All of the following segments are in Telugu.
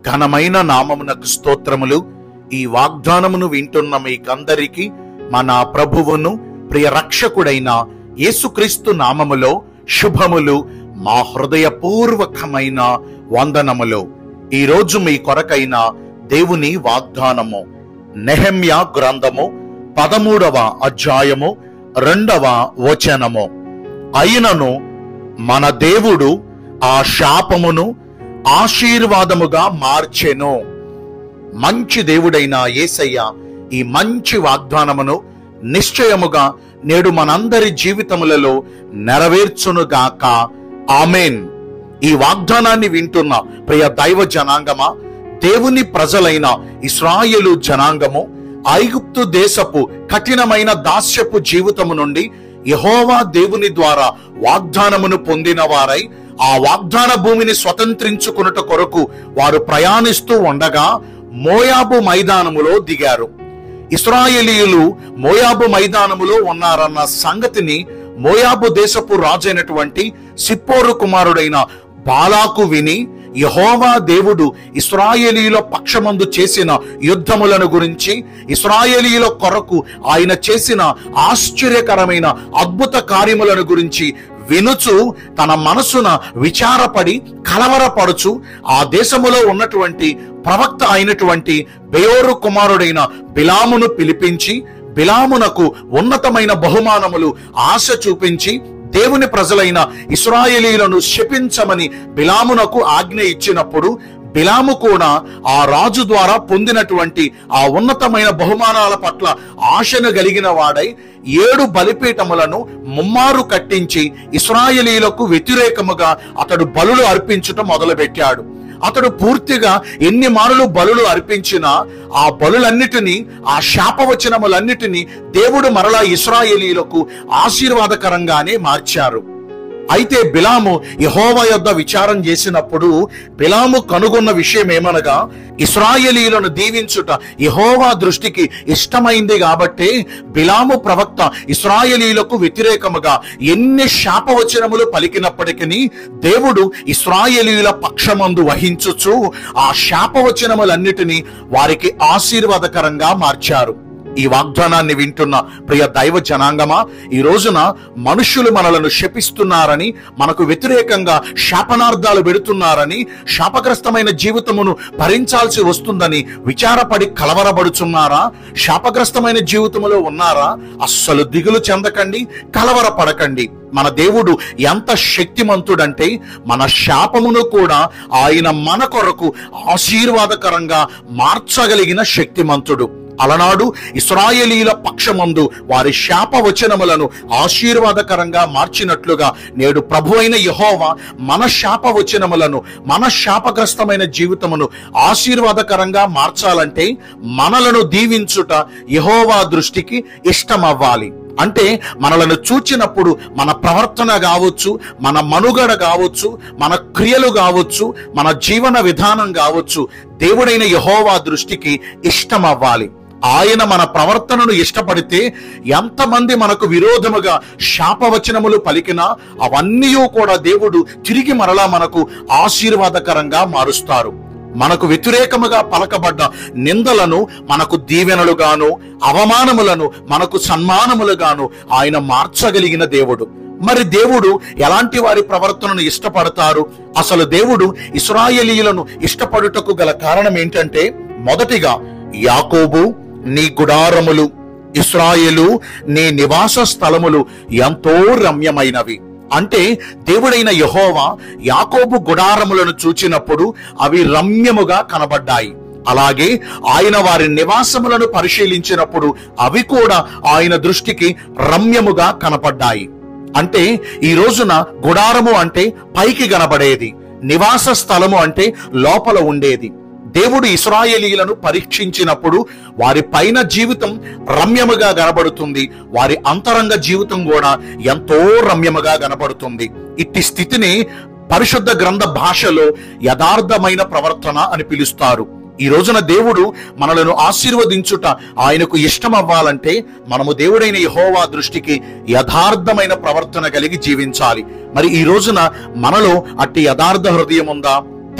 ఘనమైన నామమునకు స్తోత్రములు ఈ వాగ్దానమును వింటున్న మీకందరికీ మన ప్రభువును ప్రియ రక్షకుడైన యేసుక్రీస్తు నామములో శుభములు మా హృదయపూర్వకమైన వందనములు ఈ రోజు మీ కొరకైన దేవుని వాగ్దానము నెహమ్యా గ్రంథము పదమూడవ అధ్యాయము రెండవ వచనము అయినను మన దేవుడు ఆ శాపమును ఆశీర్వాదముగా మార్చెను మంచి దేవుడైన యేసయ్య ఈ మంచి వాగ్దానమును నిశ్చయముగా నేడు మనందరి జీవితములలో నెరవేర్చునుగాక ఆమెన్ ఈ వాగ్దానాన్ని వింటున్న ప్రియ దైవ జనాంగమా దేవుని ప్రజలైన ఇస్రాయేలు జనాంగము ఐగుప్తు దేశపు కఠినమైన దాస్యపు జీవితము నుండి యహోవా దేవుని ద్వారా వాగ్దానమును పొందిన వారై ఆ వాగ్దాన భూమిని స్వతంత్రించుకున్నట కొరకు వారు ప్రయాణిస్తూ ఉండగా మోయాబు మైదానములో దిగారు ఇస్రాయేలీయులు మోయాబు మైదానములో ఉన్నారన్న సంగతిని మోయాబు దేశపు రాజైనటువంటి సిప్పోరు కుమారుడైన బాలాకు విని యహోవా దేవుడు ఇస్రాయేలీల పక్షమందు చేసిన యుద్ధములను గురించి ఇస్రాయేలీల కొరకు ఆయన చేసిన ఆశ్చర్యకరమైన అద్భుత కార్యములను గురించి వినుచు తన మనసున విచారపడి కలవరపడుచు ఆ దేశములో ఉన్నటువంటి ప్రవక్త అయినటువంటి బెయోరు కుమారుడైన బిలామును పిలిపించి బిలామునకు ఉన్నతమైన బహుమానములు ఆశ చూపించి దేవుని ప్రజలైన ఇస్రాయేలీలను శపించమని బిలామునకు ఆజ్ఞ ఇచ్చినప్పుడు బిలాము కూడా ఆ రాజు ద్వారా పొందినటువంటి ఆ ఉన్నతమైన బహుమానాల పట్ల ఆశను కలిగిన వాడై ఏడు బలిపీఠములను ముమ్మారు కట్టించి ఇస్రాయేలీలకు వ్యతిరేకముగా అతడు బలులు అర్పించుట మొదలుపెట్టాడు అతడు పూర్తిగా ఎన్ని మారులు బలులు అర్పించినా ఆ బలులన్నిటినీ ఆ శాపవచనములన్నిటినీ దేవుడు మరలా ఇస్రాయేలీలకు ఆశీర్వాదకరంగానే మార్చారు అయితే బిలాము యహోవా యొద్ద విచారం చేసినప్పుడు బిలాము కనుగొన్న విషయం ఏమనగా ఇస్రాయేలీలను దీవించుట యహోవా దృష్టికి ఇష్టమైంది కాబట్టి బిలాము ప్రవక్త ఇస్రాయేలీలకు వ్యతిరేకముగా ఎన్ని శాపవచనములు పలికినప్పటికీ దేవుడు ఇస్రాయేలీల పక్షమందు వహించుచు ఆ శాపవచనములన్నిటినీ వారికి ఆశీర్వాదకరంగా మార్చారు ఈ వాగ్దానాన్ని వింటున్న ప్రియ దైవ జనాంగమా ఈ రోజున మనుష్యులు మనలను శపిస్తున్నారని మనకు వ్యతిరేకంగా శాపనార్థాలు పెడుతున్నారని శాపగ్రస్తమైన జీవితమును భరించాల్సి వస్తుందని విచారపడి కలవరపడుచున్నారా శాపగ్రస్తమైన జీవితములో ఉన్నారా అస్సలు దిగులు చెందకండి కలవరపడకండి మన దేవుడు ఎంత శక్తిమంతుడంటే మన శాపమును కూడా ఆయన మన కొరకు ఆశీర్వాదకరంగా మార్చగలిగిన శక్తిమంతుడు అలనాడు ఇస్రాయేలీల పక్షమందు వారి శాప వచనములను ఆశీర్వాదకరంగా మార్చినట్లుగా నేడు ప్రభు అయిన యహోవా మన శాప వచనములను మన శాపగ్రస్తమైన జీవితమును ఆశీర్వాదకరంగా మార్చాలంటే మనలను దీవించుట యహోవా దృష్టికి ఇష్టమవ్వాలి అంటే మనలను చూచినప్పుడు మన ప్రవర్తన కావచ్చు మన మనుగడ కావచ్చు మన క్రియలు కావచ్చు మన జీవన విధానం కావచ్చు దేవుడైన యహోవా దృష్టికి ఇష్టమవ్వాలి ఆయన మన ప్రవర్తనను ఇష్టపడితే ఎంతమంది మనకు విరోధముగా శాపవచనములు పలికినా అవన్నీ కూడా దేవుడు తిరిగి మరలా మనకు ఆశీర్వాదకరంగా మారుస్తారు మనకు వ్యతిరేకముగా పలకబడ్డ నిందలను మనకు దీవెనలుగాను అవమానములను మనకు సన్మానములుగాను ఆయన మార్చగలిగిన దేవుడు మరి దేవుడు ఎలాంటి వారి ప్రవర్తనను ఇష్టపడతారు అసలు దేవుడు ఇస్రాయేలీయులను ఇష్టపడుటకు గల కారణం ఏంటంటే మొదటిగా యాకోబు నీ గుడారములు ఇస్రాయేలు నీ నివాస స్థలములు ఎంతో రమ్యమైనవి అంటే దేవుడైన యహోవా యాకోబు గుడారములను చూచినప్పుడు అవి రమ్యముగా కనబడ్డాయి అలాగే ఆయన వారి నివాసములను పరిశీలించినప్పుడు అవి కూడా ఆయన దృష్టికి రమ్యముగా కనపడ్డాయి అంటే ఈ రోజున గుడారము అంటే పైకి కనబడేది నివాస స్థలము అంటే లోపల ఉండేది దేవుడు ఇస్రాయేలీలను పరీక్షించినప్పుడు వారి పైన జీవితం రమ్యముగా కనబడుతుంది వారి అంతరంగ జీవితం కూడా ఎంతో రమ్యముగా కనబడుతుంది ఇట్టి స్థితిని పరిశుద్ధ గ్రంథ భాషలో యథార్థమైన ప్రవర్తన అని పిలుస్తారు ఈ రోజున దేవుడు మనలను ఆశీర్వదించుట ఆయనకు ఇష్టం అవ్వాలంటే మనము దేవుడైన యహోవా దృష్టికి యథార్థమైన ప్రవర్తన కలిగి జీవించాలి మరి ఈ రోజున మనలో అట్టి యథార్థ హృదయం ఉందా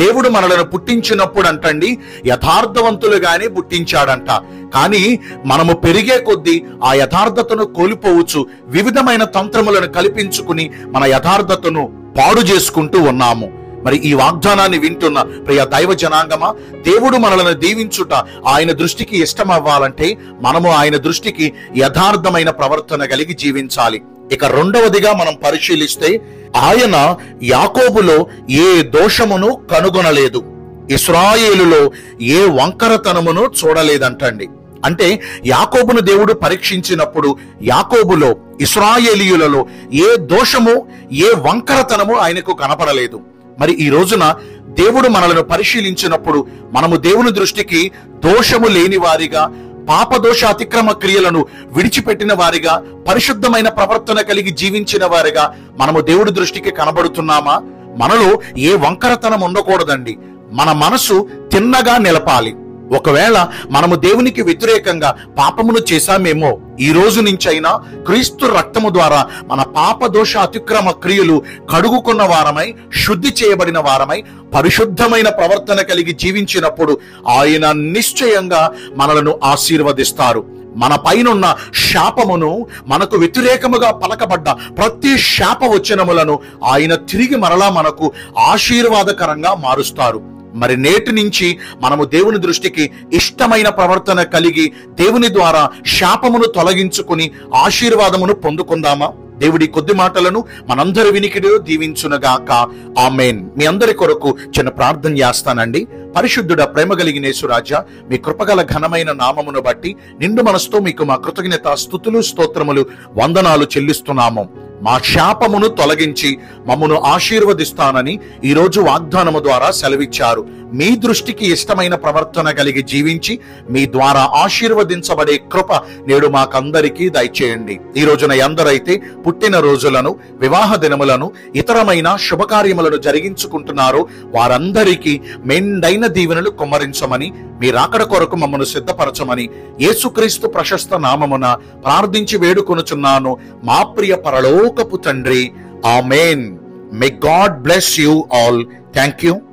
దేవుడు మనలను పుట్టించినప్పుడు అంటండి యథార్థవంతులుగానే పుట్టించాడంట కానీ మనము పెరిగే కొద్దీ ఆ యథార్థతను కోల్పోవచ్చు వివిధమైన తంత్రములను కల్పించుకుని మన యథార్థతను పాడు చేసుకుంటూ ఉన్నాము మరి ఈ వాగ్దానాన్ని వింటున్న ప్రియ దైవ జనాంగమా దేవుడు మనలను దీవించుట ఆయన దృష్టికి ఇష్టం అవ్వాలంటే మనము ఆయన దృష్టికి యథార్థమైన ప్రవర్తన కలిగి జీవించాలి ఇక రెండవదిగా మనం పరిశీలిస్తే ఆయన యాకోబులో ఏ దోషమును కనుగొనలేదు ఇస్రాయేలులో ఏ వంకరతనమును చూడలేదంటండి అంటే యాకోబును దేవుడు పరీక్షించినప్పుడు యాకోబులో ఇస్రాయేలీయులలో ఏ దోషము ఏ వంకరతనము ఆయనకు కనపడలేదు మరి ఈ రోజున దేవుడు మనలను పరిశీలించినప్పుడు మనము దేవుని దృష్టికి దోషము లేని వారిగా పాపదోష అతిక్రమ క్రియలను విడిచిపెట్టిన వారిగా పరిశుద్ధమైన ప్రవర్తన కలిగి జీవించిన వారిగా మనము దేవుడి దృష్టికి కనబడుతున్నామా మనలో ఏ వంకరతనం ఉండకూడదండి మన మనసు తిన్నగా నిలపాలి ఒకవేళ మనము దేవునికి వ్యతిరేకంగా పాపమును చేశామేమో ఈ రోజు నుంచైనా క్రీస్తు రక్తము ద్వారా మన పాప దోష అతిక్రమ క్రియలు కడుగుకున్న వారమై శుద్ధి చేయబడిన వారమై పరిశుద్ధమైన ప్రవర్తన కలిగి జీవించినప్పుడు ఆయన నిశ్చయంగా మనలను ఆశీర్వదిస్తారు మన పైనున్న శాపమును మనకు వ్యతిరేకముగా పలకబడ్డ ప్రతి శాప వచనములను ఆయన తిరిగి మరలా మనకు ఆశీర్వాదకరంగా మారుస్తారు మరి నేటి నుంచి మనము దేవుని దృష్టికి ఇష్టమైన ప్రవర్తన కలిగి దేవుని ద్వారా శాపమును తొలగించుకుని ఆశీర్వాదమును పొందుకుందామా దేవుడి కొద్ది మాటలను మనందరి వినికిడిలో దీవించునగాక ఆమెన్ మీ అందరి కొరకు చిన్న ప్రార్థన చేస్తానండి పరిశుద్ధుడ ప్రేమ కలిగిన యేసురాజా మీ కృపగల ఘనమైన నామమును బట్టి నిండు మనసుతో మీకు మా కృతజ్ఞత స్థుతులు స్తోత్రములు వందనాలు చెల్లిస్తున్నాము మా శాపమును తొలగించి మమ్మను ఆశీర్వదిస్తానని ఈ రోజు వాగ్దానము ద్వారా సెలవిచ్చారు మీ దృష్టికి ఇష్టమైన ప్రవర్తన కలిగి జీవించి మీ ద్వారా ఆశీర్వదించబడే కృప నేడు మాకందరికీ దయచేయండి ఈ రోజున ఎందరైతే పుట్టిన రోజులను వివాహ దినములను ఇతరమైన శుభకార్యములను జరిగించుకుంటున్నారో వారందరికీ మెండైన దీవెనలు కుమ్మరించమని మీ రాకడ కొరకు మమ్మను సిద్ధపరచమని యేసుక్రీస్తు ప్రశస్త నామమున ప్రార్థించి వేడుకొనుచున్నాను మా ప్రియ పరలోకపు తండ్రి amen may God bless you all thank you